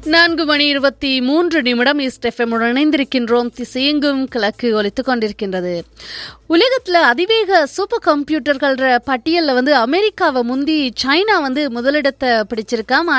நான்கு மணி இருபத்தி மூன்று நிமிடம் ஈஸ்ட் எஃப்எம் இணைந்திருக்கின்றோம் திசையெங்கும் கிழக்கு ஒலித்துக் கொண்டிருக்கின்றது உலகத்தில் அதிவேக சூப்பர் கம்ப்யூட்டர்கள் பட்டியலில் வந்து அமெரிக்காவை முந்தி சைனா வந்து முதலிடத்தை பிடிச்சிருக்காம்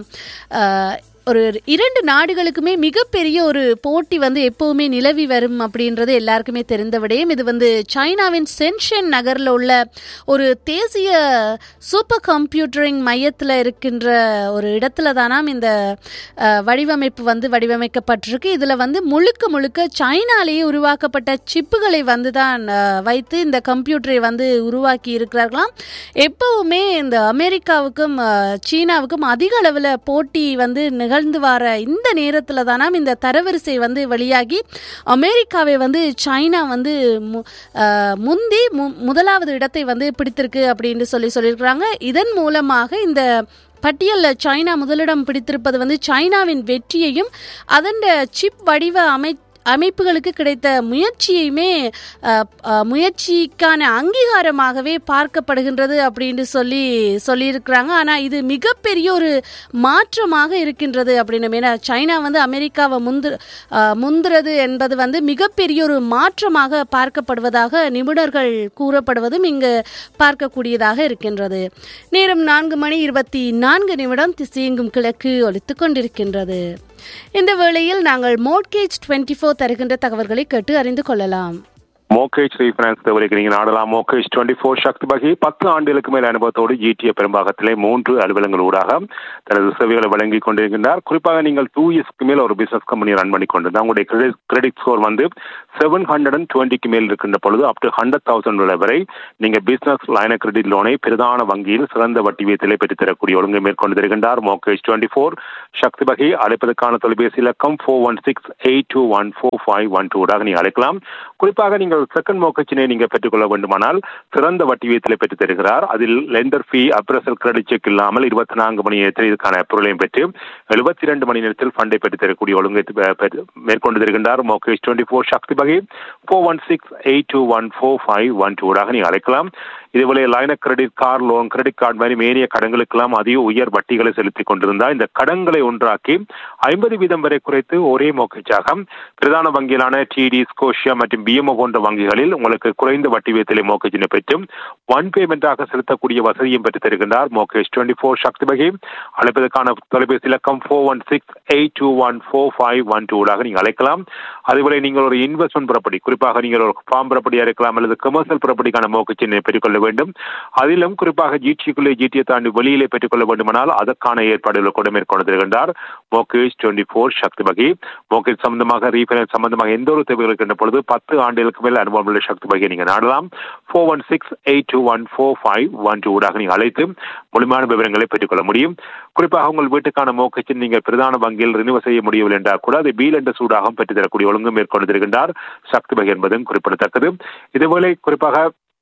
ஆனால் ஒரு இரண்டு நாடுகளுக்குமே மிகப்பெரிய ஒரு போட்டி வந்து எப்பவுமே நிலவி வரும் அப்படின்றது எல்லாருக்குமே தெரிந்த விடயம் இது வந்து சைனாவின் சென்ஷன் நகரில் உள்ள ஒரு தேசிய சூப்பர் கம்ப்யூட்டரிங் மையத்தில் இருக்கின்ற ஒரு இடத்துல தானாம் இந்த அஹ், வடிவமைப்பு வந்து வடிவமைக்கப்பட்டிருக்கு இதில் வந்து முழுக்க முழுக்க சைனாலேயே உருவாக்கப்பட்ட சிப்புகளை வந்து தான் அஹ், வைத்து இந்த கம்ப்யூட்டரை வந்து உருவாக்கி இருக்கிறார்களாம் எப்பவுமே இந்த அமெரிக்காவுக்கும் அஹ், சீனாவுக்கும் அதிக அளவில் போட்டி வந்து நிகழ்ந்து வர இந்த நேரத்தில் தானாம் இந்த தரவரிசை வந்து வெளியாகி அமெரிக்காவை வந்து சைனா வந்து மு- அஹ், முந்தி மு- முதலாவது இடத்தை வந்து பிடித்திருக்கு அப்படின்னு சொல்லி சொல்லியிருக்கிறாங்க இதன் மூலமாக இந்த பட்டியலில் சைனா முதலிடம் பிடித்திருப்பது வந்து சைனாவின் வெற்றியையும் அதன் சிப் வடிவ அமை அமைப்புகளுக்கு கிடைத்த முயற்சியுமே அஹ், அஹ், முயற்சிக்கான அங்கீகாரமாகவே பார்க்கப்படுகின்றது அப்படின்னு சொல்லி சொல்லியிருக்கிறாங்க ஆனால் இது மிகப்பெரிய ஒரு மாற்றமாக இருக்கின்றது அப்படின்னு ஏன்னா சைனா வந்து அமெரிக்காவை முந்து அஹ், முந்துறது என்பது வந்து மிகப்பெரிய ஒரு மாற்றமாக பார்க்கப்படுவதாக நிபுணர்கள் கூறப்படுவதும் இங்கு பார்க்கக்கூடியதாக இருக்கின்றது நேரம் நான்கு மணி இருபத்தி நான்கு நிமிடம் திசையெங்கும் கிழக்கு ஒலித்துக் கொண்டிருக்கின்றது இந்த வேளையில் நாங்கள் மோட்கேஜ் டுவெண்ட்டி ஃபோர் தருகின்ற தகவல்களை கேட்டு அறிந்து கொள்ளலாம் மோகேஜ் ரீஃபைனான்ஸ் தவிர்க்க நீங்க நாடலாம் மோகேஜ் டுவெண்ட்டி ஃபோர் சக்தி வகை பத்து ஆண்டுகளுக்கு மேல் அனுபவத்தோடு ஜிடிஏ பெரும்பாகத்திலே மூன்று அலுவலகங்கள் ஊடாக தனது சேவைகளை வழங்கி கொண்டிருக்கின்றார் குறிப்பாக நீங்கள் டூ இயர்ஸ்க்கு மேல் ஒரு பிசினஸ் கம்பெனி ரன் பண்ணி கொண்டிருந்தால் உங்களுடைய கிரெடிட் கிரெடிட் ஸ்கோர் வந்து செவன் ஹண்ட்ரட் அண்ட் டுவெண்ட்டிக்கு மேல் இருக்கின்ற பொழுது அப் டு ஹண்ட்ரட் தௌசண்ட் வரை நீங்க பிசினஸ் லைன கிரெடிட் லோனை பிரதான வங்கியில் சிறந்த வட்டி வீதத்திலே பெற்றுத்தரக்கூடிய ஒழுங்கை மேற்கொண்டு தருகின்றார் மோகேஜ் டுவெண்ட்டி ஃபோர் சக்தி வகை அழைப்பதற்கான தொலைபேசி இலக்கம் four one six eight two one four five one டூடாக நீங்கள் அழைக்கலாம் குறிப்பாக நீங்கள் செகண்ட் மோக்கச்சினை நீங்கள் பெற்றுக்கொள்ள வேண்டுமானால் சிறந்த வட்டி வீதத்தில் பெற்றுத் தருகிறார் அதில் lender fee appraisal credit check இல்லாமல் இருபத்தி நான்கு மணி நேரத்தில் இதுக்கான பொருளையும் பெற்று எழுபத்தி இரண்டு மணி நேரத்தில் ஃபண்டை பெற்றுத் தரக்கூடிய ஒழுங்கை பெ- பெற்று- மேற்கொண்டு தருகின்றார் மோகேஷ் டுவெண்ட்டி ஃபோர் சக்தி வகை four one six eight two one four five one டூடாக நீங்கள் அழைக்கலாம் இதுபோல line credit car loan credit card மாதிரி மேனிய கடன்களுக்கெல்லாம் அதிக உயர் வட்டிகளை செலுத்திக் கொண்டிருந்தால் இந்த கடன்களை ஒன்றாக்கி ஐம்பது வீதம் வரை குறைத்து ஒரே மோக்கேஜாக பிரதான வங்கிகளான டிடி ஸ்கோஷியா மற்றும் பிஎம்ஓ போன்ற வங்கிகளில் உங்களுக்கு குறைந்த வட்டி வீதத்திலே மோக்கேஜினை பெற்றும் ஒன் பேமெண்டாக செலுத்தக்கூடிய வசதியும் பெற்று தருகின்றார் மோகேஷ் டுவெண்ட்டி ஃபோர் சக்தி வகை அழைப்பதற்கான தொலைபேசி இலக்கம் four one six eight two one four five one டூடாக நீங்கள் அழைக்கலாம் அதுபோல நீங்கள் ஒரு இன்வெஸ்ட்மெண்ட் ப்ராப்பர்ட்டி குறிப்பாக நீங்கள் ஒரு ஃபார்ம் ப்ராப்பர்ட்டியாக இருக்கலாம் அல்லது கமர்ஷியல் ப்ராப்பர்ட்டிக்கான மோக்கச்சினை பெற்றுக்கொள்ள வேண்டும் அதிலும் குறிப்பாக ஜிடிக்குள்ளே ஜிடியை தாண்டி வெளியிலே பெற்றுக்கொள்ள வேண்டுமானால் அதற்கான ஏற்பாடுகளை கூட மேற்கொண்டு தருகின்றார் மோகேஷ் டுவெண்ட்டி ஃபோர் சக்தி வகை மோகேஷ் சம்பந்தமாக ரீஃபைனான்ஸ் சம்பந்தமாக எந்த ஒரு தேவைகள் இருக்கின்ற பொழுது பத்து ஆண்டுகளுக்கு மேல் அனுபவம் உள்ள சக்தி வகையை நீங்கள் நாடலாம் four one six eight two one four five one two ஊடாக நீங்கள் அழைத்து முழுமையான விவரங்களை பெற்றுக்கொள்ள முடியும் குறிப்பாக உங்கள் வீட்டுக்கான மோக்கச்சின் நீங்கள் பிரதான வங்கியில் ரினிவ் செய்ய முடியவில்லை என்றால் கூட அதை பீல் என்ற சூடாகவும் பெற்றுத் தரக்கூடிய ஒழுங்கு மேற்கொண்டு தருகின்றார் சக்தி வகை என்பதும் குறிப்பிடத்தக்கது இதுபோல குறிப்பாக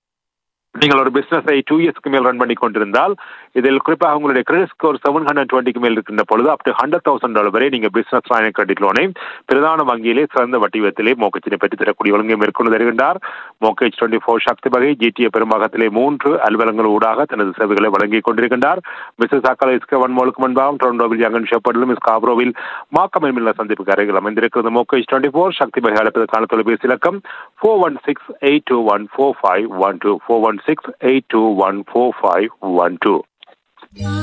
நீங்கள் ஒரு பிசினஸை டூ இயர்ஸ்க்கு மேல் ரன் பண்ணி கொண்டிருந்தால் இதில் குறிப்பாக உங்களுடைய கிரெடிட் ஸ்கோர் செவன் ஹண்ட்ரட் டுவெண்ட்டிக்கு மேல் இருக்கின்ற பொழுது up to hundred thousand dollar வரை நீங்கள் பிசினஸ் லைன் கிரெடிட் லோனை பிரதான வங்கியிலே சிறந்த வட்டி விதத்திலே மோக்கச்சினை பெற்றுத் தரக்கூடிய ஒழுங்கை மேற்கொண்டு தருகின்றார் மோக்கேஜ் டுவெண்ட்டி ஃபோர் சக்தி வகை ஜிடிஏ பெரும்பாகத்திலே மூன்று அலுவலகங்கள் ஊடாக தனது சேவைகளை வழங்கிக் கொண்டிருக்கின்றார் மிஸ்ஸஸ் அக்கலை இஸ்கவன் மோலுக்கு முன்பாகவும் டொரண்டோவில் ஜங்கன் ஷெப்பர்டிலும் மிஸ் காப்ரோவில் மாக்கம் மில்ல சந்திப்புக்கு அருகில் அமைந்திருக்கிறது மோக்கேஜ் டுவெண்ட்டி ஃபோர் சக்தி வகை அழைப்பதற்கான தொலைபேசி இலக்கம் four one six eight two one four five one two four one six eight two one four five one two